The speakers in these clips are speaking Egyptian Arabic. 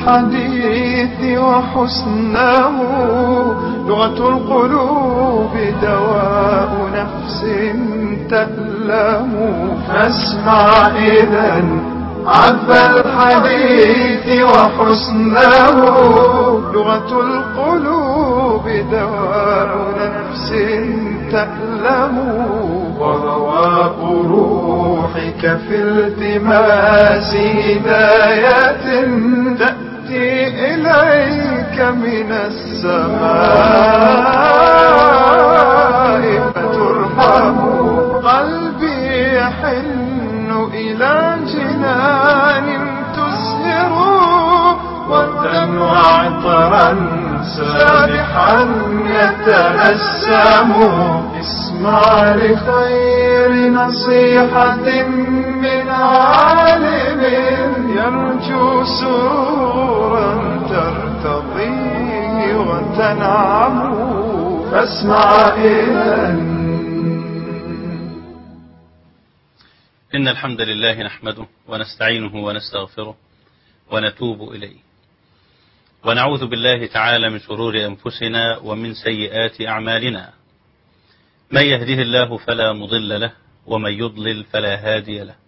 الحديث وحسنه لغة القلوب دواء نفس تألم فاسمع إذا عذب الحديث وحسنه لغة القلوب دواء نفس تألم ورواق روحك في التماس هداية تأتي إليك من السماء فترحم قلبي يحن إلى جنان تسهر وتنوى عطرا سابحا يتنسم اسمع لخير نصيحة من عالم يرجو سرورا ترتضيه وتنعم فاسمع إذا إن الحمد لله نحمده ونستعينه ونستغفره ونتوب إليه ونعوذ بالله تعالى من شرور أنفسنا ومن سيئات أعمالنا من يهده الله فلا مضل له ومن يضلل فلا هادي له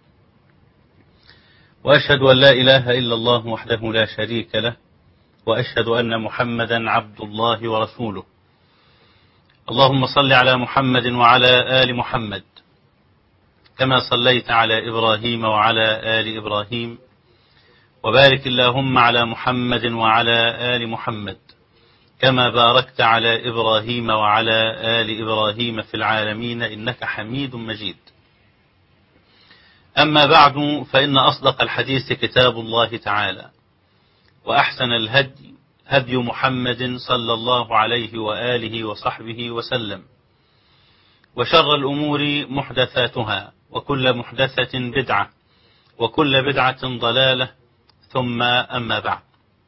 وأشهد أن لا إله إلا الله وحده لا شريك له وأشهد أن محمدا عبد الله ورسوله اللهم صل على محمد وعلى آل محمد كما صليت على إبراهيم وعلى آل إبراهيم وبارك اللهم على محمد وعلى آل محمد كما باركت على إبراهيم وعلى آل إبراهيم في العالمين إنك حميد مجيد أما بعد فإن أصدق الحديث كتاب الله تعالى وأحسن الهدي هدي محمد صلى الله عليه وآله وصحبه وسلم وشر الأمور محدثاتها وكل محدثة بدعة وكل بدعة ضلالة ثم أما بعد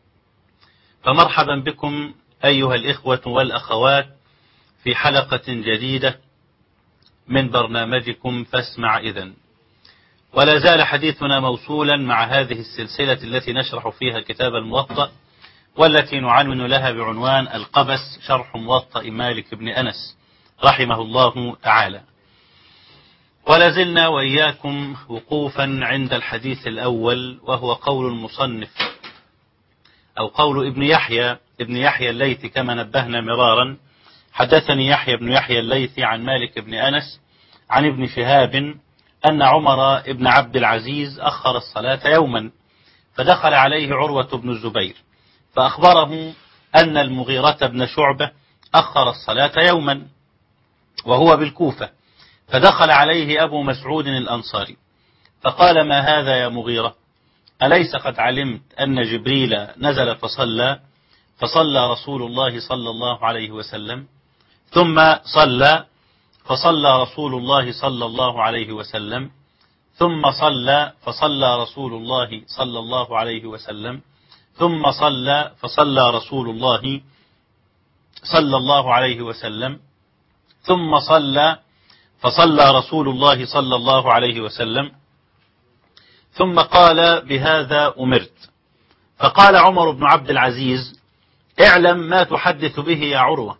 فمرحبا بكم أيها الإخوة والأخوات في حلقة جديدة من برنامجكم فاسمع إذن ولا زال حديثنا موصولا مع هذه السلسلة التي نشرح فيها كتاب الموطأ والتي نعنون لها بعنوان القبس شرح موطأ مالك بن أنس رحمه الله تعالى ولا زلنا وإياكم وقوفا عند الحديث الأول وهو قول المصنف أو قول ابن يحيى ابن يحيى الليثي كما نبهنا مرارا حدثني يحيى بن يحيى الليثي عن مالك بن أنس عن ابن شهاب أن عمر ابن عبد العزيز أخر الصلاة يوما فدخل عليه عروة بن الزبير فأخبره أن المغيرة بن شعبة أخر الصلاة يوما وهو بالكوفة فدخل عليه أبو مسعود الأنصاري فقال ما هذا يا مغيرة أليس قد علمت أن جبريل نزل فصلى فصلى رسول الله صلى الله عليه وسلم ثم صلى فصلى رسول الله صلى الله عليه وسلم ثم صلى فصلى رسول الله صلى الله عليه وسلم ثم صلى فصلى رسول الله صلى الله عليه وسلم ثم صلى فصلى رسول الله صلى الله عليه وسلم ثم قال بهذا أمرت فقال عمر بن عبد العزيز اعلم ما تحدث به يا عروة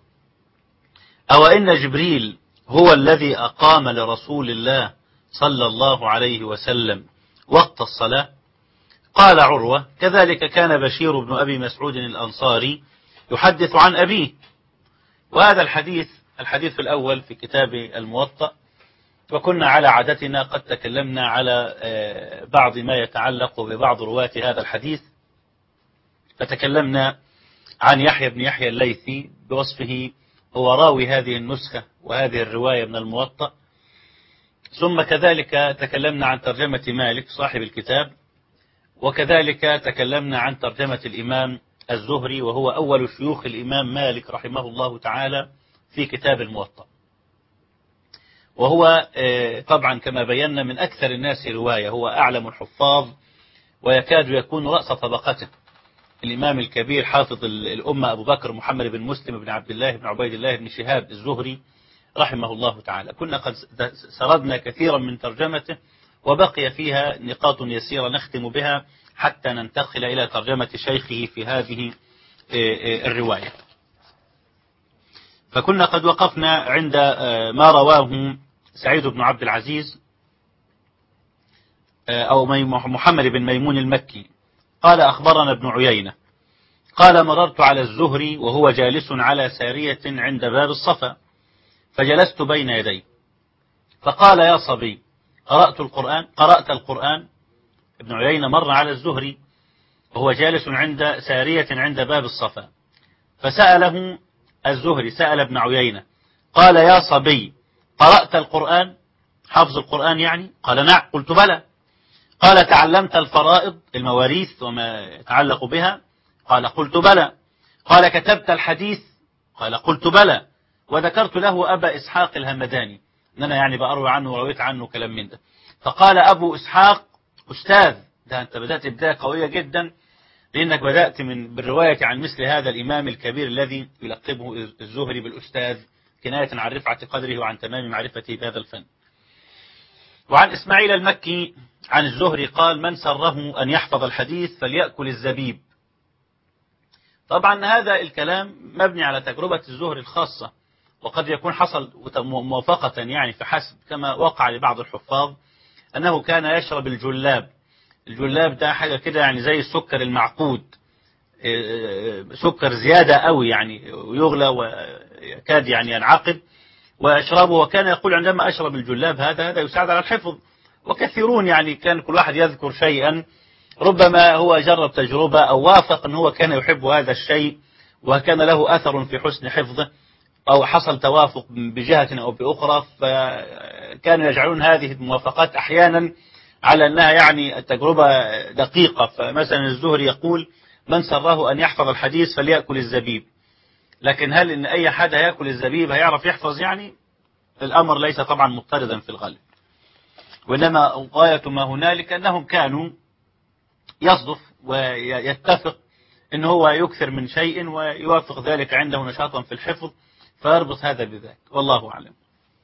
أو إن جبريل هو الذي أقام لرسول الله صلى الله عليه وسلم وقت الصلاة قال عروة كذلك كان بشير بن أبي مسعود الأنصاري يحدث عن أبيه وهذا الحديث الحديث الأول في كتاب الموطأ وكنا على عادتنا قد تكلمنا على بعض ما يتعلق ببعض رواة هذا الحديث فتكلمنا عن يحيى بن يحيى الليثي بوصفه هو راوي هذه النسخة وهذه الرواية من الموطأ ثم كذلك تكلمنا عن ترجمة مالك صاحب الكتاب وكذلك تكلمنا عن ترجمة الإمام الزهري وهو أول شيوخ الإمام مالك رحمه الله تعالى في كتاب الموطأ وهو طبعا كما بينا من أكثر الناس رواية هو أعلم الحفاظ ويكاد يكون رأس طبقته الإمام الكبير حافظ الأمة أبو بكر محمد بن مسلم بن عبد الله بن عبيد الله بن شهاب الزهري رحمه الله تعالى كنا قد سردنا كثيرا من ترجمته وبقي فيها نقاط يسيرة نختم بها حتى ننتقل إلى ترجمة شيخه في هذه الرواية فكنا قد وقفنا عند ما رواه سعيد بن عبد العزيز أو محمد بن ميمون المكي قال أخبرنا ابن عيينة قال مررت على الزهري وهو جالس على سارية عند باب الصفا فجلست بين يديه فقال يا صبي قرأت القرآن قرأت القرآن ابن عيينة مر على الزهري وهو جالس عند سارية عند باب الصفا فسأله الزهري سأل ابن عيينة قال يا صبي قرأت القرآن حفظ القرآن يعني قال نعم قلت بلى قال تعلمت الفرائض المواريث وما يتعلق بها قال قلت بلى قال كتبت الحديث قال قلت بلى وذكرت له أبا إسحاق الهمداني أن أنا يعني بأروي عنه ورويت عنه كلام من ده فقال أبو إسحاق أستاذ ده أنت بدأت بداية قوية جدا لأنك بدأت من بالرواية عن مثل هذا الإمام الكبير الذي يلقبه الزهري بالأستاذ كناية عن رفعة قدره وعن تمام معرفته بهذا الفن وعن إسماعيل المكي عن الزهري قال من سره أن يحفظ الحديث فليأكل الزبيب طبعا هذا الكلام مبني على تجربة الزهري الخاصة وقد يكون حصل موافقة يعني فحسب كما وقع لبعض الحفاظ أنه كان يشرب الجلاب الجلاب ده حاجة كده يعني زي السكر المعقود سكر زيادة قوي يعني ويغلى ويكاد يعني ينعقد وأشربه وكان يقول عندما أشرب الجلاب هذا هذا يساعد على الحفظ وكثيرون يعني كان كل واحد يذكر شيئا ربما هو جرب تجربة أو وافق أن هو كان يحب هذا الشيء وكان له أثر في حسن حفظه أو حصل توافق بجهة أو بأخرى فكانوا يجعلون هذه الموافقات أحيانا على أنها يعني التجربة دقيقة فمثلا الزهري يقول من سره أن يحفظ الحديث فليأكل الزبيب لكن هل إن أي حد هيأكل الزبيب هيعرف يحفظ يعني الأمر ليس طبعا مضطردا في الغالب وإنما غاية ما هنالك أنهم كانوا يصدف ويتفق ان هو يكثر من شيء ويوافق ذلك عنده نشاطا في الحفظ فيربط هذا بذاك والله أعلم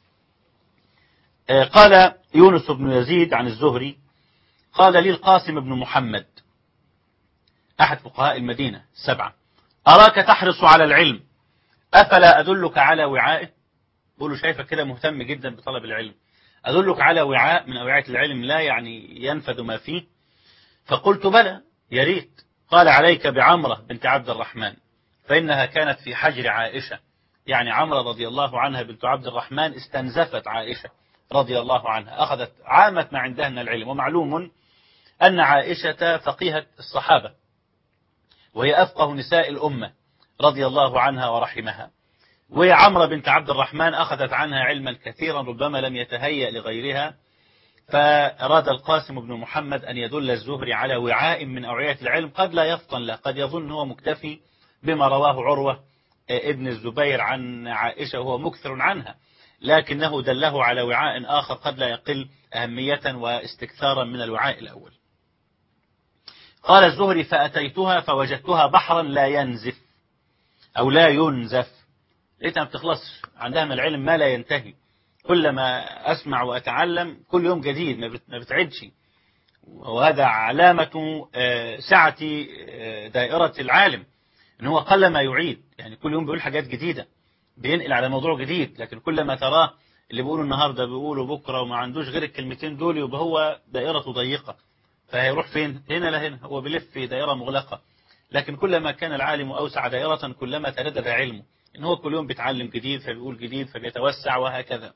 قال يونس بن يزيد عن الزهري قال لي القاسم بن محمد أحد فقهاء المدينة سبعة أراك تحرص على العلم أفلا أدلك على وعائه بقول شايفك كده مهتم جدا بطلب العلم أدلك على وعاء من أوعية العلم لا يعني ينفذ ما فيه فقلت بلى يا ريت قال عليك بعمرة بنت عبد الرحمن فإنها كانت في حجر عائشة يعني عمرة رضي الله عنها بنت عبد الرحمن استنزفت عائشة رضي الله عنها أخذت عامة ما عندها من العلم ومعلوم أن عائشة فقيهة الصحابة وهي أفقه نساء الأمة رضي الله عنها ورحمها وهي عمرة بنت عبد الرحمن أخذت عنها علما كثيرا ربما لم يتهيأ لغيرها فأراد القاسم بن محمد أن يدل الزهري على وعاء من أوعية العلم قد لا يفطن له قد يظن هو مكتفي بما رواه عروة ابن الزبير عن عائشة وهو مكثر عنها لكنه دله على وعاء آخر قد لا يقل أهمية واستكثارا من الوعاء الأول قال الزهري فأتيتها فوجدتها بحرا لا ينزف أو لا ينزف لقيتها ما بتخلصش عندها من العلم ما لا ينتهي كلما أسمع وأتعلم كل يوم جديد ما بتعدش وهذا علامة سعة دائرة العالم ان هو قل ما يعيد يعني كل يوم بيقول حاجات جديدة بينقل على موضوع جديد لكن كل ما تراه اللي بيقوله النهاردة بيقوله بكرة وما عندوش غير الكلمتين دول يبقى هو دائرته ضيقة فهيروح فين هنا لا هنا هو بيلف في دائرة مغلقة لكن كلما كان العالم أوسع دائرة كلما تردد علمه إن هو كل يوم بيتعلم جديد فبيقول جديد فبيتوسع وهكذا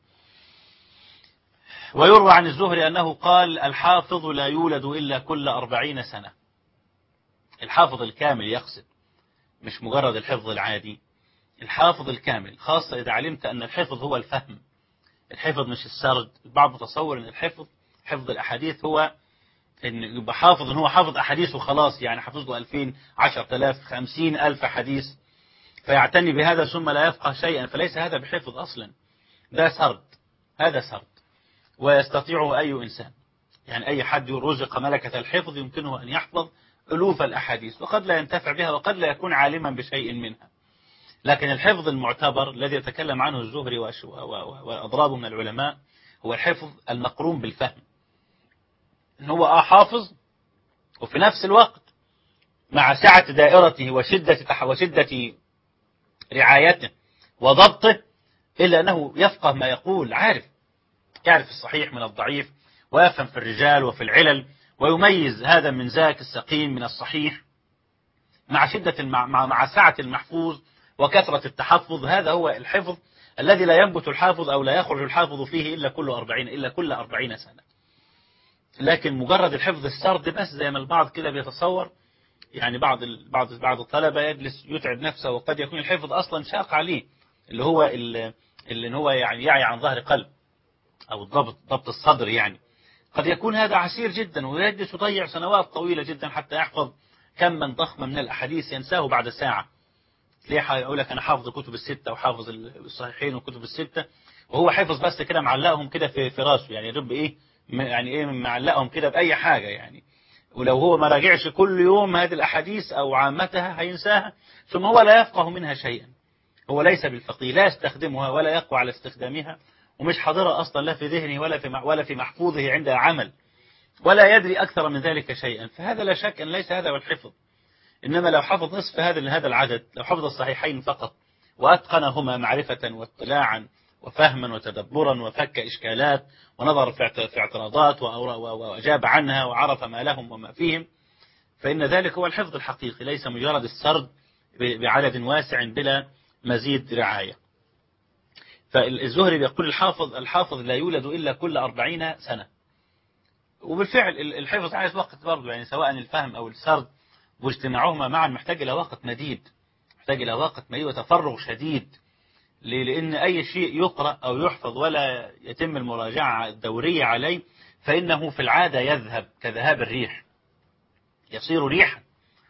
ويروى عن الزهري أنه قال الحافظ لا يولد إلا كل أربعين سنة الحافظ الكامل يقصد مش مجرد الحفظ العادي الحافظ الكامل خاصة إذا علمت أن الحفظ هو الفهم الحفظ مش السرد البعض متصور أن الحفظ حفظ الأحاديث هو أن يبقى حافظ أن هو حافظ أحاديث وخلاص يعني حافظ له 2000 10000 50000 حديث فيعتني بهذا ثم لا يفقه شيئا فليس هذا بحفظ أصلا ده سرد هذا سرد ويستطيعه أي إنسان يعني أي حد رزق ملكة الحفظ يمكنه أن يحفظ ألوف الأحاديث وقد لا ينتفع بها وقد لا يكون عالما بشيء منها لكن الحفظ المعتبر الذي يتكلم عنه الزهري وأضرابه من العلماء هو الحفظ المقرون بالفهم ان هو اه حافظ وفي نفس الوقت مع سعة دائرته وشدة تح- وشدة رعايته وضبطه إلا أنه يفقه ما يقول عارف يعرف الصحيح من الضعيف ويفهم في الرجال وفي العلل ويميز هذا من ذاك السقيم من الصحيح مع شدة المع... مع... مع سعة المحفوظ وكثرة التحفظ هذا هو الحفظ الذي لا ينبت الحافظ أو لا يخرج الحافظ فيه إلا كل أربعين إلا كل أربعين سنة لكن مجرد الحفظ السرد بس زي ما البعض كده بيتصور يعني بعض ال... بعض بعض الطلبة يجلس يتعب نفسه وقد يكون الحفظ أصلا شاق عليه اللي هو ال- اللي هو يعني يعي عن ظهر قلب أو الضبط ضبط الصدر يعني قد يكون هذا عسير جدا ويجلس يضيع سنوات طويلة جدا حتى يحفظ كما ضخما من الأحاديث ينساه بعد ساعة ليه يقول لك أنا حافظ الكتب الستة وحافظ الصحيحين والكتب الستة وهو حافظ بس كده معلقهم كده في في راسه يعني يا رب إيه م- يعني إيه معلقهم كده بأي حاجة يعني ولو هو ما راجعش كل يوم هذه الأحاديث أو عامتها هينساها ثم هو لا يفقه منها شيئا هو ليس بالفقيه لا يستخدمها ولا يقوى على استخدامها ومش حاضرة أصلا لا في ذهنه ولا في ولا في محفوظه عند عمل ولا يدري أكثر من ذلك شيئا فهذا لا شك أن ليس هذا هو الحفظ إنما لو حفظ نصف هذا هذا العدد لو حفظ الصحيحين فقط وأتقنهما معرفة واطلاعا وفهما وتدبرا وفك إشكالات ونظر في اعت- في اعتراضات وأور- و- وأجاب عنها وعرف ما لهم وما فيهم فإن ذلك هو الحفظ الحقيقي ليس مجرد السرد ب- بعدد واسع بلا مزيد رعاية فالزهري بيقول الحافظ الحافظ لا يولد إلا كل أربعين سنة وبالفعل ال- الحفظ عايز وقت برضه يعني سواء الفهم أو السرد واجتماعهما معا محتاج إلى وقت مديد محتاج إلى وقت مديد وتفرغ شديد ليه؟ لأن أي شيء يقرأ أو يحفظ ولا يتم المراجعة الدورية عليه فإنه في العادة يذهب كذهاب الريح يصير ريحا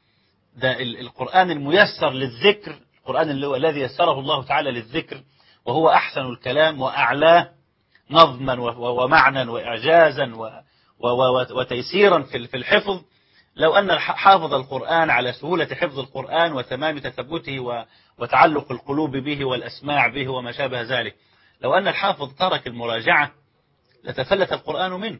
ده ال- القرآن الميسر للذكر القرآن اللي هو الذي يسره الله تعالى للذكر وهو أحسن الكلام وأعلاه نظما و- و- ومعنى وإعجازا و- و- و- وتيسيرا في ال- في الحفظ لو أن الح- حافظ القرآن على سهولة حفظ القرآن وتمام تثبته و- وتعلق القلوب به والأسماع به وما شابه ذلك لو أن الحافظ ترك المراجعة لتفلت القرآن منه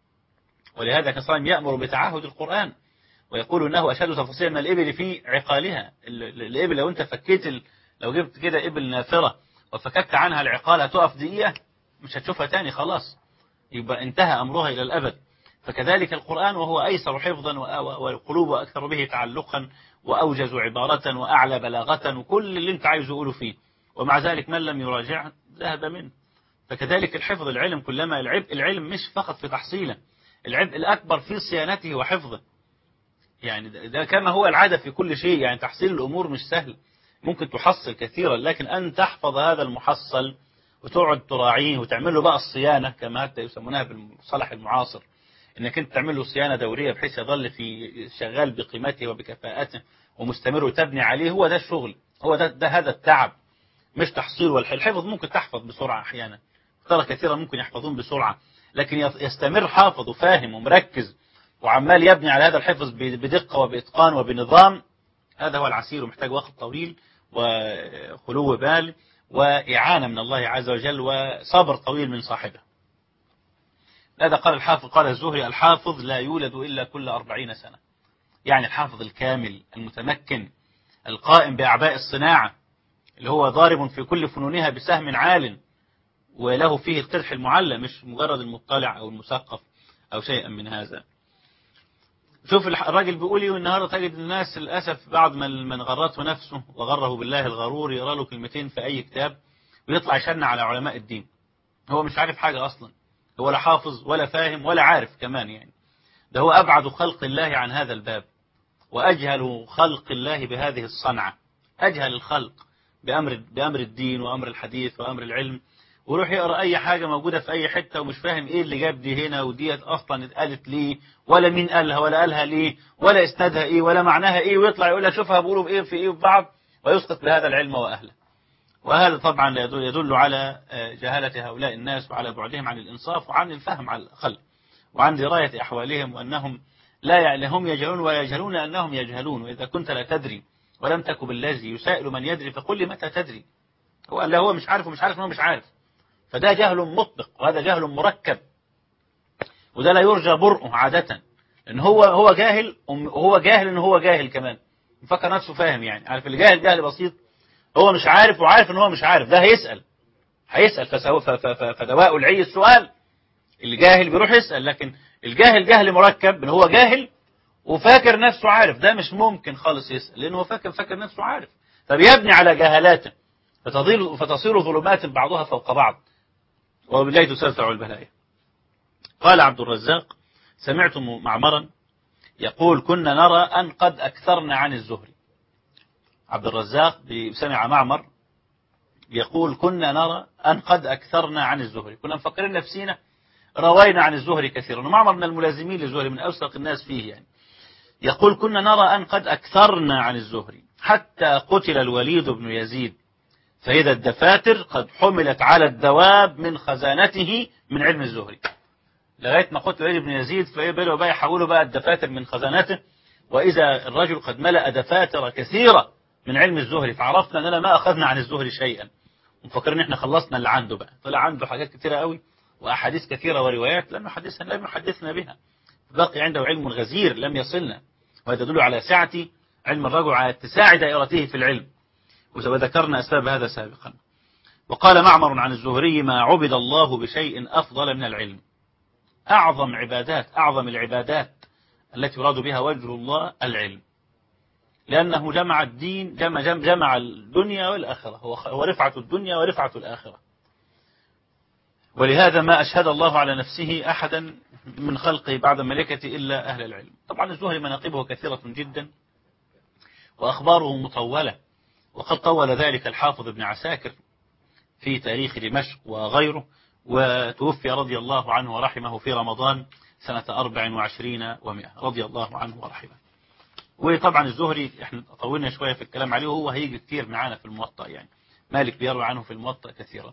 ولهذا كان صلى الله عليه وسلم يأمر بتعهد القرآن ويقول انه اشد تفاصيل من الابل في عقالها ال- ال- الابل لو انت فكيت ال... لو جبت كده ابل نافره وفككت عنها العقال هتقف دقيقه مش هتشوفها تاني خلاص يبقى انتهى امرها الى الابد فكذلك القران وهو ايسر حفظا وأ- و- والقلوب اكثر به تعلقا واوجز عباره واعلى بلاغه وكل اللي انت عايزه قوله فيه ومع ذلك من لم يراجع ذهب منه فكذلك الحفظ العلم كلما العبء العلم مش فقط في تحصيله العبء الاكبر في صيانته وحفظه يعني ده ده كما هو العادة في كل شيء يعني تحصيل الأمور مش سهل ممكن تحصل كثيرا لكن أن تحفظ هذا المحصل وتقعد تراعيه وتعمل له بقى الصيانة كما حتى يسمونها بالمصطلح المعاصر انك انت تعمل له صيانة دورية بحيث يظل في شغال بقيمته وبكفاءته ومستمر وتبني عليه هو ده الشغل هو ده, ده هذا التعب مش تحصيل والحفظ ممكن تحفظ بسرعة أحيانا ترى كثيرا ممكن يحفظون بسرعة لكن يستمر حافظ وفاهم ومركز وعمال يبني على هذا الحفظ بدقة وبإتقان وبنظام هذا هو العسير ومحتاج وقت طويل وخلو بال وإعانة من الله عز وجل وصبر طويل من صاحبه هذا قال الحافظ قال الزهري الحافظ لا يولد إلا كل أربعين سنة يعني الحافظ الكامل المتمكن القائم بأعباء الصناعة اللي هو ضارب في كل فنونها بسهم عال وله فيه القدح المعلى مش مجرد المطلع أو المثقف أو شيئا من هذا شوف الراجل بيقول ايه النهارده تجد الناس للاسف بعد ما من غرته نفسه وغره بالله الغرور يقرا له كلمتين في اي كتاب ويطلع يشن على علماء الدين هو مش عارف حاجه اصلا هو لا حافظ ولا فاهم ولا عارف كمان يعني ده هو ابعد خلق الله عن هذا الباب واجهل خلق الله بهذه الصنعه اجهل الخلق بامر بامر الدين وامر الحديث وامر العلم ويروح يقرا اي حاجه موجوده في اي حته ومش فاهم ايه اللي جاب دي هنا وديت اصلا اتقالت ليه ولا مين قالها ولا قالها ليه ولا اسنادها ايه ولا معناها ايه ويطلع يقول لك شوفها بيقولوا بايه في ايه في بعض ويسقط بهذا العلم واهله وهذا طبعا يدل, يدل على جهاله هؤلاء الناس وعلى بعدهم عن الانصاف وعن الفهم على الاقل وعن درايه احوالهم وانهم لا يعني هم يجهلون ويجهلون انهم يجهلون واذا كنت لا تدري ولم تك بالذي يسائل من يدري فقل لي متى تدري هو لا هو مش عارف ومش عارف انه مش عارف فده جهل مطلق وهذا جهل مركب وده لا يرجى برؤه عادة ان هو هو جاهل وهو جاهل ان هو جاهل كمان مفكر نفسه فاهم يعني عارف اللي جاهل جهل بسيط هو مش عارف وعارف ان هو مش عارف ده هيسأل هيسأل فسو- ف- ف- ف- فدواء العي السؤال اللي جاهل بيروح يسأل لكن الجاهل جهل مركب ان هو جاهل وفاكر نفسه عارف ده مش ممكن خالص يسأل لأنه هو فاكر فاكر نفسه عارف فبيبني على جهالاته فتضل فتصير ظلمات بعضها فوق بعض وبالله تسلسل البلايا قال عبد الرزاق سمعت معمرا يقول كنا نرى أن قد أكثرنا عن الزهري عبد الرزاق سمع معمر يقول كنا نرى أن قد أكثرنا عن الزهري كنا مفكرين نفسينا روينا عن الزهري كثيرا ومعمر من الملازمين للزهري من أوثق الناس فيه يعني يقول كنا نرى أن قد أكثرنا عن الزهري حتى قتل الوليد بن يزيد فإذا الدفاتر قد حملت على الدواب من خزانته من علم الزهري لغاية ما قتل الوليد بن يزيد فبدأوا بقى يحولوا بقى الدفاتر من خزانته وإذا الرجل قد ملأ دفاتر كثيرة من علم الزهري فعرفنا أننا ما أخذنا عن الزهري شيئا ومفكرين إحنا خلصنا اللي عنده بقى طلع عنده حاجات كثيرة قوي وأحاديث كثيرة وروايات لم يحدثنا لم يحدثنا بها بقي عنده علم غزير لم يصلنا وهذا يدل على سعة علم الرجل على اتساع دائرته في العلم وذكرنا أسباب هذا سابقا وقال معمر عن الزهري ما عبد الله بشيء أفضل من العلم أعظم عبادات أعظم العبادات التي يراد بها وجه الله العلم لأنه جمع الدين جمع, جمع, جمع الدنيا والآخرة هو رفعة الدنيا ورفعة الآخرة ولهذا ما أشهد الله على نفسه أحدا من خلقه بعد ملكة إلا أهل العلم طبعا الزهري مناقبه كثيرة جدا وأخباره مطولة وقد طول ذلك الحافظ ابن عساكر في تاريخ دمشق وغيره وتوفي رضي الله عنه ورحمه في رمضان سنة 24 ومئة رضي الله عنه ورحمه وطبعا الزهري احنا طولنا شوية في الكلام عليه وهو هيجي كتير معانا في الموطأ يعني مالك بيروي عنه في الموطأ كثيرا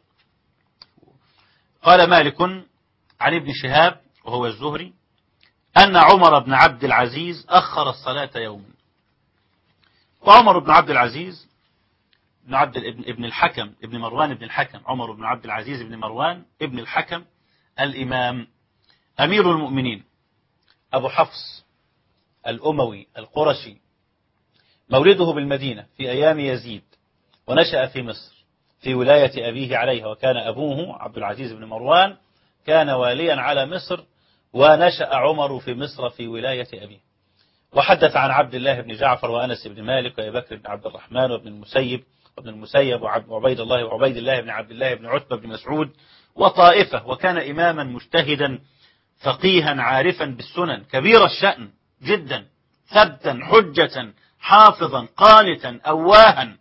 قال مالك عن ابن شهاب وهو الزهري أن عمر بن عبد العزيز أخر الصلاة يوما وعمر بن عبد العزيز بن عبد ابن, ابن الحكم ابن مروان ابن الحكم عمر بن عبد العزيز ابن مروان ابن الحكم الإمام أمير المؤمنين أبو حفص الأموي القرشي مولده بالمدينة في أيام يزيد ونشأ في مصر في ولاية أبيه عليها وكان أبوه عبد العزيز بن مروان كان واليا على مصر ونشأ عمر في مصر في ولاية أبيه وحدث عن عبد الله بن جعفر وأنس بن مالك وأبي بكر بن عبد الرحمن وابن المسيب وابن المسيب وعبيد الله وعبيد الله بن عبد الله بن عتبة بن مسعود وطائفة وكان إماما مجتهدا فقيها عارفا بالسنن كبير الشأن جدا ثبتا حجة حافظا قانتا أواها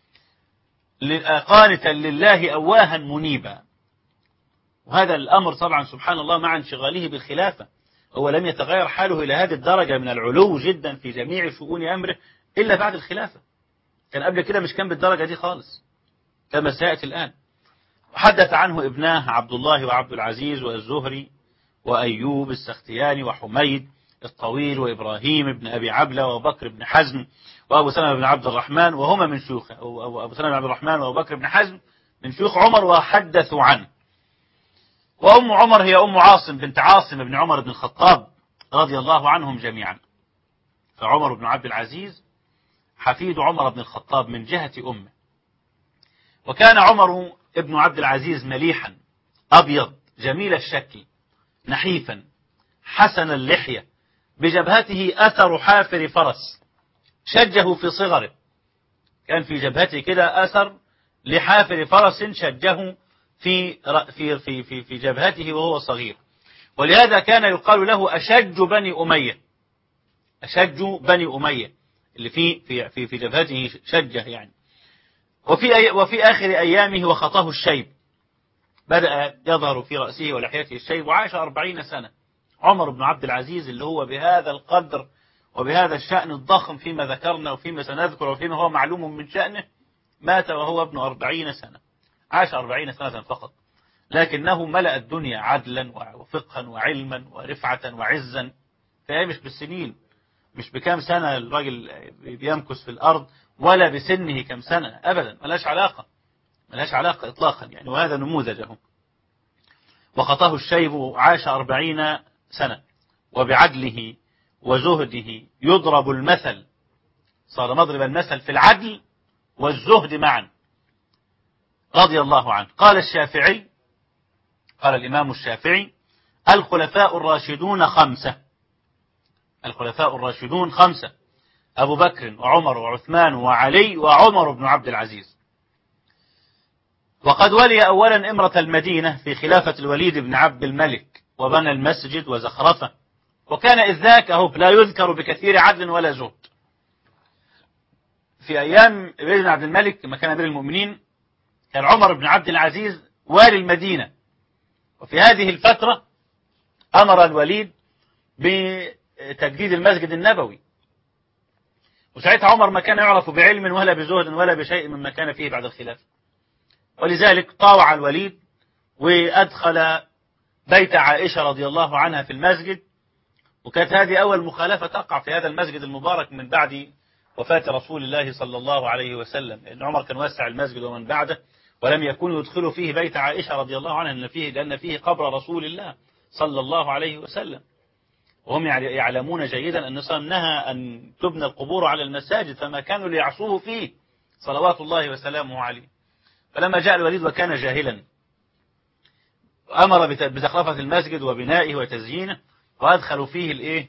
قانتا لله أواها منيبا وهذا الأمر طبعا سبحان الله مع انشغاله بالخلافة هو لم يتغير حاله إلى هذه الدرجة من العلو جدا في جميع شؤون أمره إلا بعد الخلافة كان قبل كده مش كان بالدرجة دي خالص كما سيأتي الآن وحدث عنه ابناه عبد الله وعبد العزيز والزهري وأيوب السختياني وحميد الطويل وإبراهيم بن أبي عبلة وبكر بن حزم وأبو سلمة بن عبد الرحمن وهما من شيوخه أبو سلمة بن عبد الرحمن وأبو بكر بن حزم من شيوخ عمر وحدثوا عنه وأم عمر هي أم عاصم بنت عاصم بن عمر بن الخطاب رضي الله عنهم جميعا فعمر بن عبد العزيز حفيد عمر بن الخطاب من جهة أمه وكان عمر ابن عبد العزيز مليحا أبيض جميل الشكل نحيفا حسن اللحية بجبهته أثر حافر فرس شجه في صغره كان في جبهته كده أثر لحافر فرس شجه في في في في في جبهته وهو صغير ولهذا كان يقال له أشج بني أمية أشج بني أمية اللي في في في في جبهته شجه يعني وفي أي وفي آخر أيامه وخطاه الشيب بدأ يظهر في رأسه ولحيته الشيب وعاش أربعين سنة عمر بن عبد العزيز اللي هو بهذا القدر وبهذا الشأن الضخم فيما ذكرنا وفيما سنذكر وفيما هو معلوم من شأنه مات وهو ابن أربعين سنة عاش أربعين سنة فقط لكنه ملأ الدنيا عدلا وفقها وعلما ورفعة وعزا فهي مش بالسنين مش بكام سنة الراجل بيمكث في الأرض ولا بسنه كم سنة أبدا ملاش علاقة ملاش علاقة إطلاقا يعني وهذا نموذجه وخطاه الشيب عاش أربعين سنة وبعدله وزهده يضرب المثل صار مضرب المثل في العدل والزهد معا رضي الله عنه قال الشافعي قال الإمام الشافعي الخلفاء الراشدون خمسة الخلفاء الراشدون خمسة أبو بكر وعمر وعثمان وعلي وعمر بن عبد العزيز وقد ولي أولا إمرة المدينة في خلافة الوليد بن عبد الملك وبنى المسجد وزخرفه وكان إذ ذاك أهو لا يذكر بكثير عدل ولا زهد في أيام الوليد بن عبد الملك لما كان أمير المؤمنين كان عمر بن عبد العزيز والي المدينة وفي هذه الفترة أمر الوليد بتجديد المسجد النبوي وساعتها عمر ما كان يعرف بعلم ولا بزهد ولا بشيء مما كان فيه بعد الخلافة ولذلك طاوع الوليد وأدخل بيت عائشة رضي الله عنها في المسجد وكانت هذه أول مخالفة تقع في هذا المسجد المبارك من بعد وفاة رسول الله صلى الله عليه وسلم لأن عمر كان وسع المسجد ومن بعده ولم يكن يدخل فيه بيت عائشة رضي الله عنها لأن فيه, لأن فيه قبر رسول الله صلى الله عليه وسلم وهم يعلمون جيدا أن صلى نهى أن تبنى القبور على المساجد فما كانوا ليعصوه فيه صلوات الله وسلامه عليه فلما جاء الوليد وكان جاهلا أمر بزخرفة المسجد وبنائه وتزيينه وأدخلوا فيه الإيه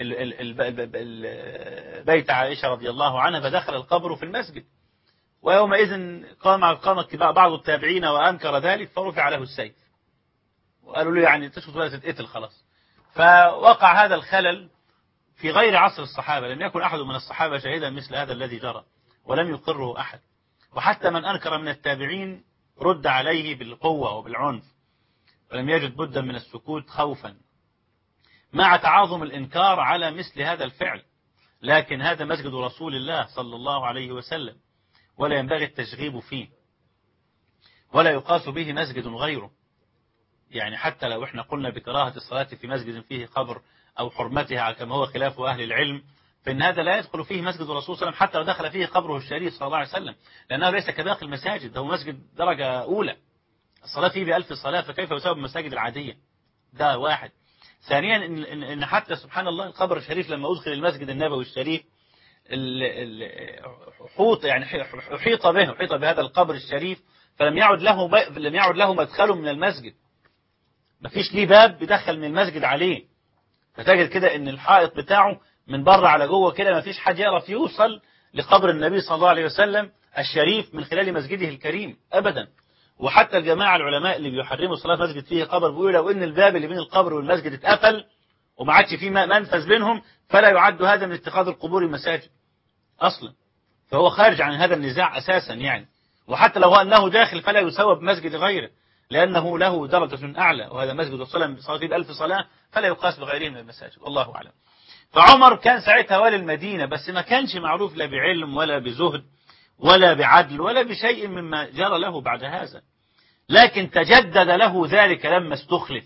بيت عائشة رضي الله عنها فدخل القبر في المسجد ويومئذ قام قام بعض التابعين وأنكر ذلك فرفع له السيف وقالوا له يعني تسكت ولا تتقتل خلاص فوقع هذا الخلل في غير عصر الصحابة لم يكن أحد من الصحابة شهيدا مثل هذا الذي جرى ولم يقره أحد وحتى من أنكر من التابعين رد عليه بالقوة وبالعنف ولم يجد بدا من السكوت خوفا مع تعاظم الإنكار على مثل هذا الفعل لكن هذا مسجد رسول الله صلى الله عليه وسلم ولا ينبغي التشغيب فيه ولا يقاس به مسجد غيره يعني حتى لو احنا قلنا بكراهة الصلاة في مسجد فيه قبر أو حرمتها كما هو خلاف أهل العلم فإن هذا لا يدخل فيه مسجد الرسول صلى الله عليه وسلم حتى لو دخل فيه قبره الشريف صلى الله عليه وسلم لأنه ليس كباقي المساجد هو مسجد درجة أولى الصلاة فيه بألف صلاة فكيف يساوي المساجد العادية ده واحد ثانيا إن, إن, إن حتى سبحان الله القبر الشريف لما أدخل المسجد النبوي الشريف حوط يعني حيط به حيط بهذا القبر الشريف فلم يعد له لم يعد له مدخل من المسجد ما فيش ليه باب بيدخل من المسجد عليه فتجد كده ان الحائط بتاعه من بره على جوه كده ما فيش حد يعرف يوصل لقبر النبي صلى الله عليه وسلم الشريف من خلال مسجده الكريم ابدا وحتى الجماعة العلماء اللي بيحرموا صلاة مسجد فيه قبر بيقولوا لو ان الباب اللي بين القبر والمسجد اتقفل وما عادش فيه منفذ بينهم فلا يعد هذا من اتخاذ القبور مساجد اصلا فهو خارج عن هذا النزاع اساسا يعني وحتى لو هو انه داخل فلا يسوى بمسجد غيره لأنه له درجة أعلى وهذا مسجد الصلاة صلاة فيه بألف صلاة فلا يقاس بغيره من المساجد والله أعلم فعمر كان ساعتها والي المدينة بس ما كانش معروف لا بعلم ولا بزهد ولا بعدل ولا بشيء مما جرى له بعد هذا لكن تجدد له ذلك لما استخلف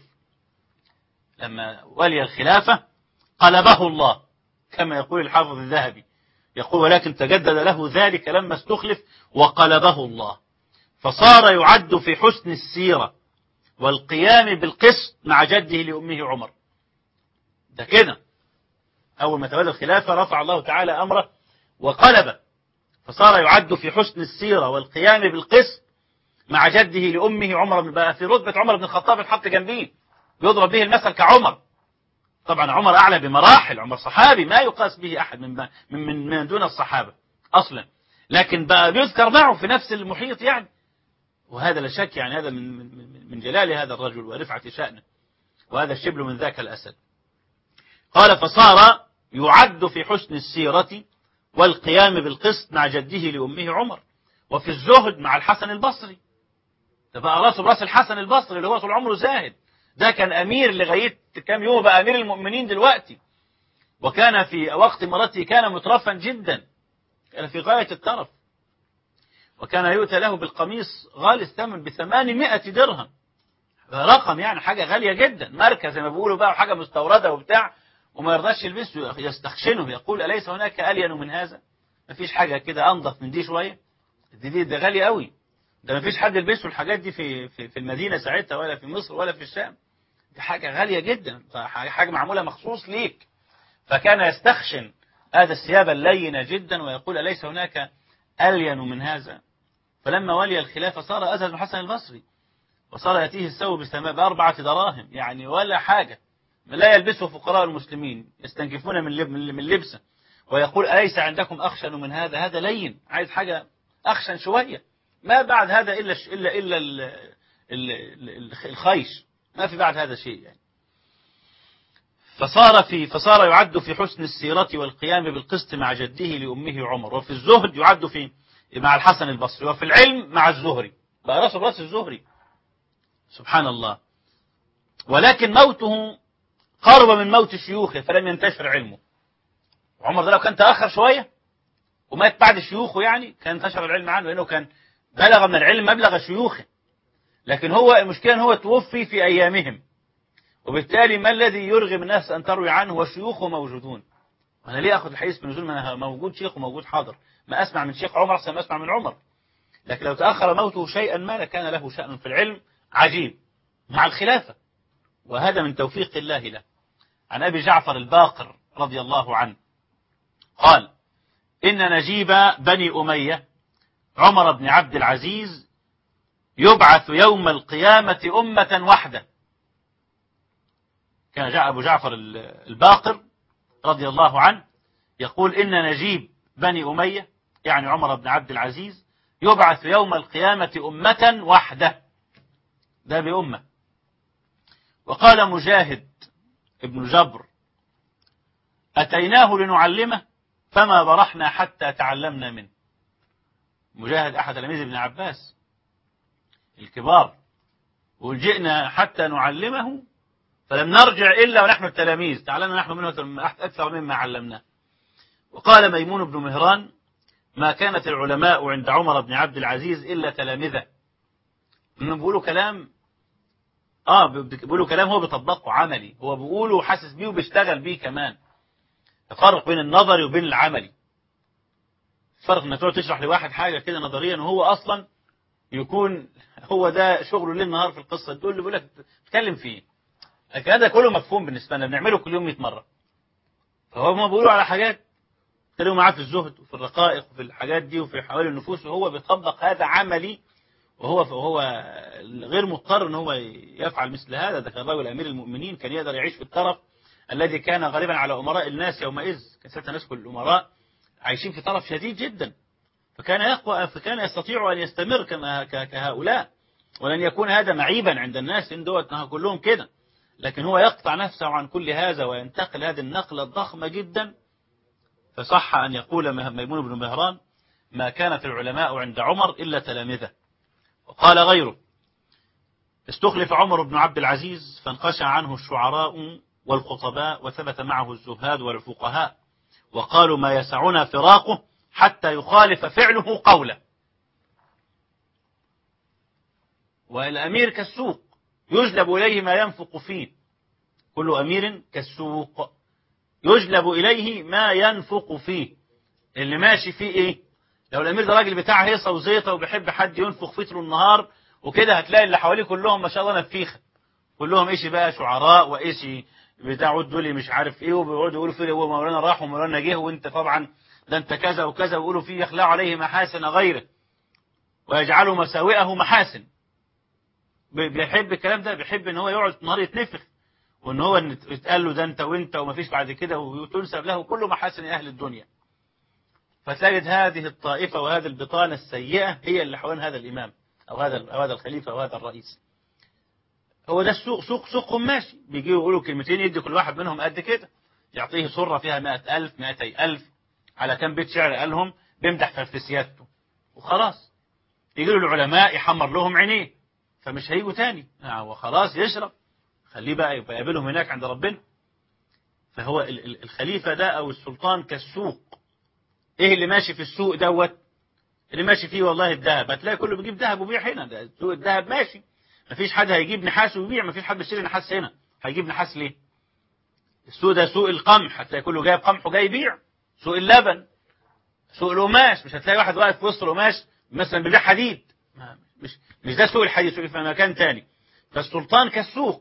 لما ولي الخلافة قلبه الله كما يقول الحافظ الذهبي يقول ولكن تجدد له ذلك لما استخلف وقلبه الله فصار يعد في حسن السيرة والقيام بالقسط مع جده لأمه عمر ده كده أول ما تولى الخلافة رفع الله تعالى أمره وقلب فصار يعد في حسن السيرة والقيام بالقسط مع جده لأمه عمر بن بقى في رتبة عمر بن الخطاب الحق جنبيه يضرب به المثل كعمر طبعا عمر أعلى بمراحل عمر صحابي ما يقاس به أحد من, من, من, من دون الصحابة أصلا لكن بقى يذكر معه في نفس المحيط يعني وهذا لا شك يعني هذا من, من, من جلال هذا الرجل ورفعة شأنه وهذا الشبل من ذاك الأسد قال فصار يعد في حسن السيرة والقيام بالقسط مع جده لأمه عمر وفي الزهد مع الحسن البصري ده بقى راسه براس الحسن البصري اللي هو طول عمره زاهد ده كان أمير لغاية كام يوم بقى أمير المؤمنين دلوقتي وكان في وقت مرته كان مترفا جدا كان في غاية الترف وكان يؤتى له بالقميص غالي الثمن بثمانمائة درهم رقم يعني حاجة غالية جدا ماركة زي ما بيقولوا بقى حاجة مستوردة وبتاع وما يرضاش يلبسه يستخشنه يقول أليس هناك ألين من هذا ما فيش حاجة كده أنظف من دي شوية دي, دي ده غالي قوي ده ما فيش حد يلبسه الحاجات دي في, في, في المدينة ساعتها ولا في مصر ولا في الشام دي حاجة غالية جدا حاجة معمولة مخصوص ليك فكان يستخشن هذا الثياب اللينة جدا ويقول أليس هناك ألين من هذا فلما ولي الخلافة صار أزهد بن حسن البصري وصار يأتيه السوء بسماء بأربعة دراهم يعني ولا حاجة لا يلبسه فقراء المسلمين يستنكفون من لب من لبسه ويقول أليس عندكم أخشن من هذا هذا لين عايز حاجة أخشن شوية ما بعد هذا إلا إلا إلا ال ال ال الخيش ما في بعد هذا شيء يعني فصار في فصار يعد في حسن السيرة والقيام بالقسط مع جده لأمه عمر وفي الزهد يعد في مع الحسن البصري وفي العلم مع الزهري بقى راسه براس الزهري سبحان الله ولكن موته قرب من موت شيوخه فلم ينتشر علمه عمر ده لو كان تأخر شوية ومات بعد شيوخه يعني كان انتشر العلم عنه لأنه كان بلغ من العلم مبلغ شيوخه لكن هو المشكلة أن هو توفي في أيامهم وبالتالي ما الذي يرغب الناس أن تروي عنه وشيوخه موجودون أنا ليه أخذ الحديث بنزول ما أنا موجود شيخ وموجود حاضر ما أسمع من شيخ عمر أحسن ما أسمع من عمر لكن لو تأخر موته شيئا ما لكان له شأن في العلم عجيب مع الخلافة وهذا من توفيق الله له عن أبي جعفر الباقر رضي الله عنه قال إن نجيب بني أمية عمر بن عبد العزيز يبعث يوم القيامة أمة وحده كان جاء أبو جعفر الباقر رضي الله عنه يقول إن نجيب بني أمية يعني عمر بن عبد العزيز يبعث يوم القيامة أمة وحده ده بأمة وقال مجاهد ابن جبر أتيناه لنعلمه فما برحنا حتى تعلمنا منه مجاهد أحد تلاميذ ابن عباس الكبار وجئنا حتى نعلمه فلم نرجع إلا ونحن التلاميذ تعلمنا نحن منه أكثر مما علمناه وقال ميمون بن مهران ما كانت العلماء عند عمر بن عبد العزيز إلا تلامذة انهم بيقولوا كلام اه بيقولوا كلام هو بيطبقه عملي هو بيقوله وحاسس بيه وبيشتغل بيه كمان الفرق بين النظري وبين العملي فرق انك تقعد تشرح لواحد حاجة كده نظريا وهو اصلا يكون هو ده شغله ليل نهار في القصة تقول له بيقول لك بتتكلم فيه لكن هذا كله مفهوم بالنسبة لنا بنعمله كل يوم 100 مرة فهو ما بيقولوا على حاجات تلاقوا معاه في الزهد وفي الرقائق وفي الحاجات دي وفي حوالي النفوس وهو بيطبق هذا عملي وهو وهو غير مضطر ان هو يفعل مثل هذا ده كان رجل امير المؤمنين كان يقدر يعيش في الترف الذي كان غالبا على امراء الناس يومئذ كان ساعتها الناس كل الامراء عايشين في ترف شديد جدا فكان يقوى فكان يستطيع ان يستمر كما كهؤلاء ولن يكون هذا معيبا عند الناس ان دوت كلهم كده لكن هو يقطع نفسه عن كل هذا وينتقل هذه النقلة الضخمة جدا فصح أن يقول ميمون بن مهران ما كانت العلماء عند عمر إلا تلامذة وقال غيره استخلف عمر بن عبد العزيز فانقشع عنه الشعراء والخطباء وثبت معه الزهاد والفقهاء وقالوا ما يسعنا فراقه حتى يخالف فعله قوله والأمير كالسوق يجلب إليه ما ينفق فيه كل أمير كالسوق يجلب إليه ما ينفق فيه اللي ماشي فيه إيه لو الأمير ده راجل بتاع هيصة وزيطة وبيحب حد ينفق فيه طول النهار وكده هتلاقي اللي حواليه كلهم ما شاء الله نفيخة كلهم إيش بقى شعراء وإيش بتاع دول مش عارف إيه وبيقعدوا يقولوا فيه هو مولانا راح ومولانا جه وأنت طبعا ده أنت كذا وكذا ويقولوا فيه يخلع عليه محاسن غيره ويجعلوا مساوئه محاسن بيحب الكلام ده بيحب ان هو يقعد النهار يتنفخ وان هو يتقال له ده انت وانت ومفيش بعد كده وتنسب له كل محاسن اهل الدنيا فتجد هذه الطائفة وهذه البطانة السيئة هي اللي حوالين هذا الإمام أو هذا أو هذا الخليفة أو هذا الرئيس هو ده السوق سوق سوقهم ماشي بيجوا يقولوا كلمتين يدي كل واحد منهم قد كده يعطيه صرة فيها مائة ألف مائتي ألف على كم بيت شعر قالهم بيمدح في سيادته وخلاص يجي له العلماء يحمر لهم عينيه فمش هيجوا تاني هو خلاص يشرب خليه بقى يبقى يقابلهم هناك عند ربنا فهو الخليفة ده أو السلطان كالسوق إيه اللي ماشي في السوق دوت اللي ماشي فيه والله الذهب هتلاقي كله بيجيب ذهب وبيع هنا ده سوق الذهب ماشي مفيش حد هيجيب نحاس ويبيع مفيش حد بيشتري نحاس هنا هيجيب نحاس ليه السوق ده سوق القمح هتلاقي كله جايب قمح وجاي يبيع سوق اللبن سوق القماش مش هتلاقي واحد واقف في وسط القماش مثلا بيبيع حديد مش مش ده سوق الحديد سوق في مكان تاني فالسلطان كالسوق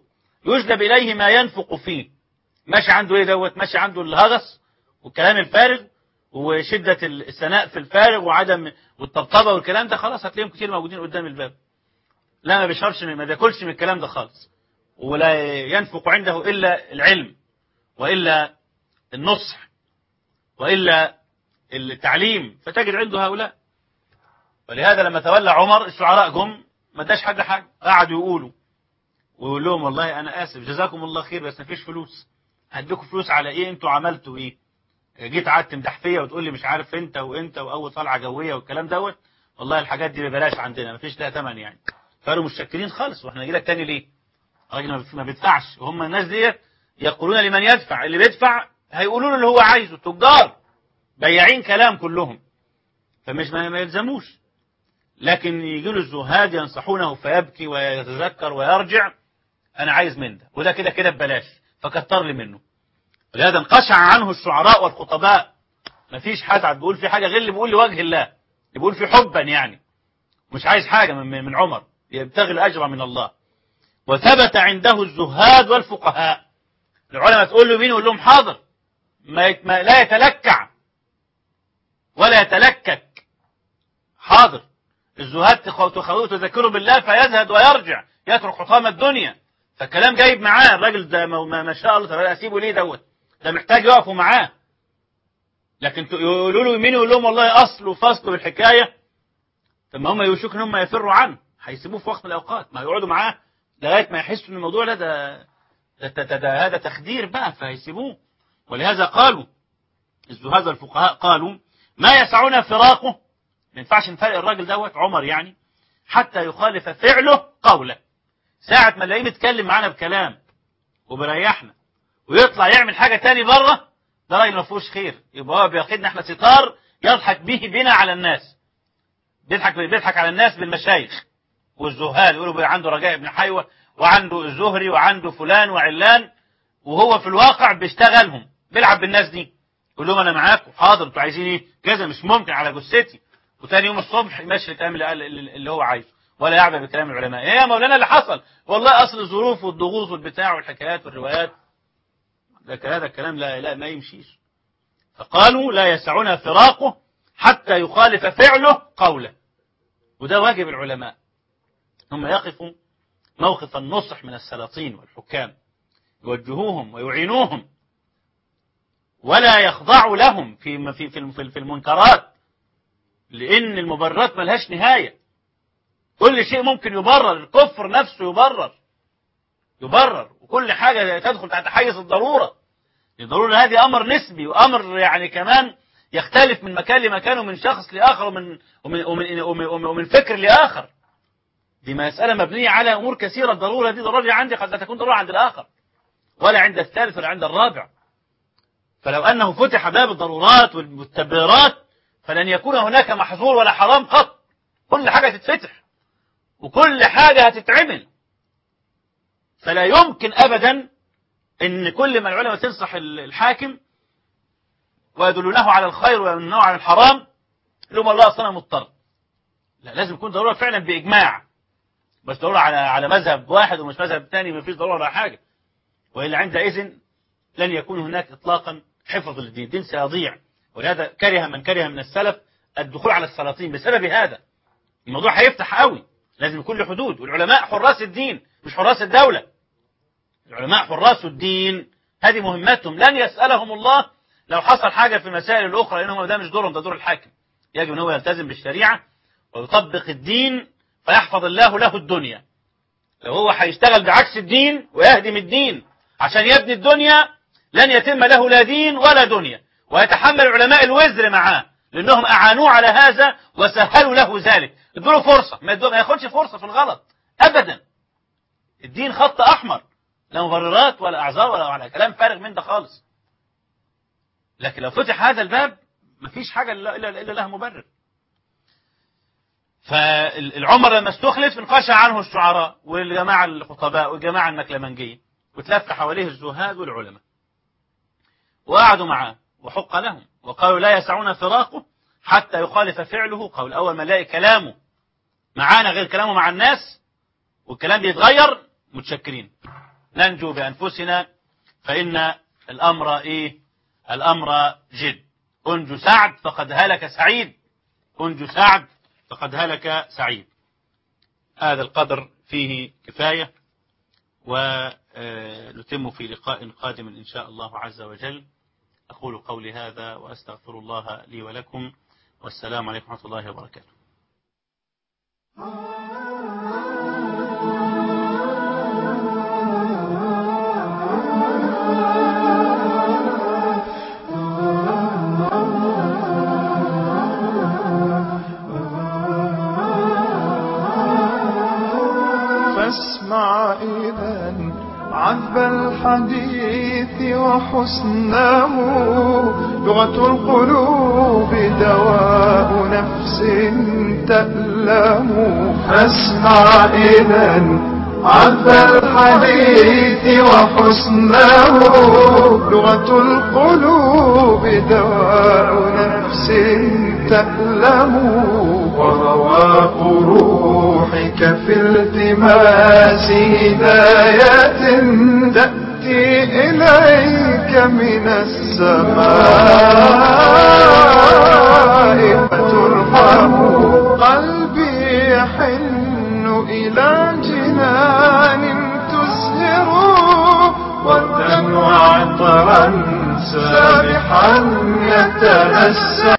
يجلب إليه ما ينفق فيه ماشي عنده إيه دوت ماشي عنده الهغس والكلام الفارغ وشدة الثناء في الفارغ وعدم والطبطبة والكلام ده خلاص هتلاقيهم كتير موجودين قدام الباب لا ما بيشربش ما بياكلش من الكلام ده خالص ولا ينفق عنده إلا العلم وإلا النصح وإلا التعليم فتجد عنده هؤلاء ولهذا لما تولى عمر الشعراء جم ما اداش حد حاجه قعدوا يقولوا ويقول لهم والله انا اسف جزاكم الله خير بس مفيش فلوس هديكم فلوس على ايه انتوا عملتوا ايه جيت قعدت تمدح فيا وتقول لي مش عارف انت وانت واول طلعه جويه والكلام دوت والله الحاجات دي ببلاش عندنا مفيش لها ثمن يعني فقالوا متشكرين خالص واحنا نجي لك تاني ليه راجل ما بيدفعش وهم الناس ديت يقولون لمن يدفع اللي بيدفع هيقولوا له اللي هو عايزه تجار بياعين كلام كلهم فمش ما يلزموش لكن يجي له الزهاد ينصحونه فيبكي ويتذكر ويرجع انا عايز من ده وده كده كده ببلاش فكتر لي منه ولهذا انقشع عنه الشعراء والخطباء ما فيش حد عاد بيقول في حاجه غير اللي بيقول لوجه الله اللي بيقول في حبا يعني مش عايز حاجه من من عمر يبتغي الاجر من الله وثبت عنده الزهاد والفقهاء العلماء تقول له مين يقول لهم حاضر ما, يت... ما لا يتلكع ولا يتلكك حاضر الزهاد تخوته تذكره بالله فيزهد ويرجع يترك حطام الدنيا فالكلام جايب معاه الراجل ده ما, ما شاء الله تعالى اسيبه ليه دوت ده محتاج يقفوا معاه لكن يقولوا له مين يقول لهم والله اصل وفصل بالحكايه طب ما هم يوشك ان هم يفروا عنه هيسيبوه في وقت من الاوقات ما يقعدوا معاه لغايه ما يحسوا ان الموضوع ده ده, ده, ده, ده, ده هذا تخدير بقى فهيسيبوه ولهذا قالوا الزهاد والفقهاء قالوا ما يسعنا فراقه ما ينفعش نفرق الراجل دوت عمر يعني حتى يخالف فعله قوله ساعة ما نلاقيه متكلم معانا بكلام وبريحنا ويطلع يعمل حاجة تاني بره ده راجل ما فيهوش خير يبقى هو بياخدنا احنا ستار يضحك به بنا على الناس بيضحك بيضحك على الناس بالمشايخ والزهاد يقولوا عنده رجاء ابن حيوة وعنده الزهري وعنده فلان وعلان وهو في الواقع بيشتغلهم بيلعب بالناس دي يقول لهم انا معاكم حاضر انتوا عايزين ايه كذا مش ممكن على جثتي وتاني يوم الصبح ماشي تعمل اللي هو عايزه ولا يعبأ بكلام العلماء ايه يا مولانا اللي حصل والله اصل الظروف والضغوط والبتاع والحكايات والروايات ده هذا الكلام لا لا ما يمشيش فقالوا لا يسعنا فراقه حتى يخالف فعله قوله وده واجب العلماء هم يقفوا موقف النصح من السلاطين والحكام يوجهوهم ويعينوهم ولا يخضعوا لهم في في في في المنكرات لأن المبررات ملهاش نهاية كل شيء ممكن يبرر الكفر نفسه يبرر يبرر وكل حاجة تدخل تحت حيز الضرورة الضرورة هذه أمر نسبي وأمر يعني كمان يختلف من مكان لمكان ومن شخص لآخر ومن, ومن, ومن, ومن, ومن فكر لآخر دي مسألة مبنية على أمور كثيرة الضرورة دي ضرورة عندي قد لا تكون ضرورة عند الآخر ولا عند الثالث ولا عند الرابع فلو أنه فتح باب الضرورات والمتبرات فلن يكون هناك محظور ولا حرام قط كل حاجة تتفتح وكل حاجة هتتعمل فلا يمكن أبدا ان كل ما العلماء تنصح الحاكم ويدلونه على الخير ويمنعه عن الحرام لهم الله اصلا مضطر لا لازم يكون ضروره فعلا باجماع بس ضروره على على مذهب واحد ومش مذهب ثاني ما فيش ضروره ولا حاجه والا عندئذ لن يكون هناك اطلاقا حفظ للدين الدين سيضيع ولهذا كره من كره من السلف الدخول على السلاطين بسبب هذا الموضوع هيفتح قوي لازم يكون له حدود والعلماء حراس الدين مش حراس الدوله العلماء حراس الدين هذه مهمتهم لن يسألهم الله لو حصل حاجة في المسائل الأخرى لأنهم ده مش دورهم ده دور الحاكم يجب أن هو يلتزم بالشريعة ويطبق الدين فيحفظ الله له الدنيا لو هو هيشتغل بعكس الدين ويهدم الدين عشان يبني الدنيا لن يتم له لا دين ولا دنيا ويتحمل علماء الوزر معاه لأنهم أعانوه على هذا وسهلوا له ذلك ادوا له فرصة ما ياخدش فرصة في الغلط أبدا الدين خط أحمر لا مبررات ولا اعذار ولا ولا كلام فارغ من ده خالص لكن لو فتح هذا الباب مفيش حاجه الا الا, إلا لها مبرر فالعمر لما استخلف انقشع عنه الشعراء والجماعه الخطباء والجماعه المكلمنجيه وتلف حواليه الزهاد والعلماء وقعدوا معاه وحق لهم وقالوا لا يسعون فراقه حتى يخالف فعله قول اول ما نلاقي كلامه معانا غير كلامه مع الناس والكلام بيتغير متشكرين ننجو بأنفسنا فإن الأمر إيه الأمر جد أنجو سعد فقد هلك سعيد أنجو سعد فقد هلك سعيد هذا القدر فيه كفاية ونتم في لقاء قادم إن شاء الله عز وجل أقول قولي هذا وأستغفر الله لي ولكم والسلام عليكم ورحمة الله وبركاته فاسمع إذا عذب الحديث وحسنه لغة القلوب دواء نفس تألم فاسمع إذا عذب الحديث وحسنه لغة القلوب دواء نفس تألم ورواق روحك في التماس هداية تأتي إليك من السماء فترحم قلبي يحن إلى جنان تزهر وردا وعطرا سابحا يتنسم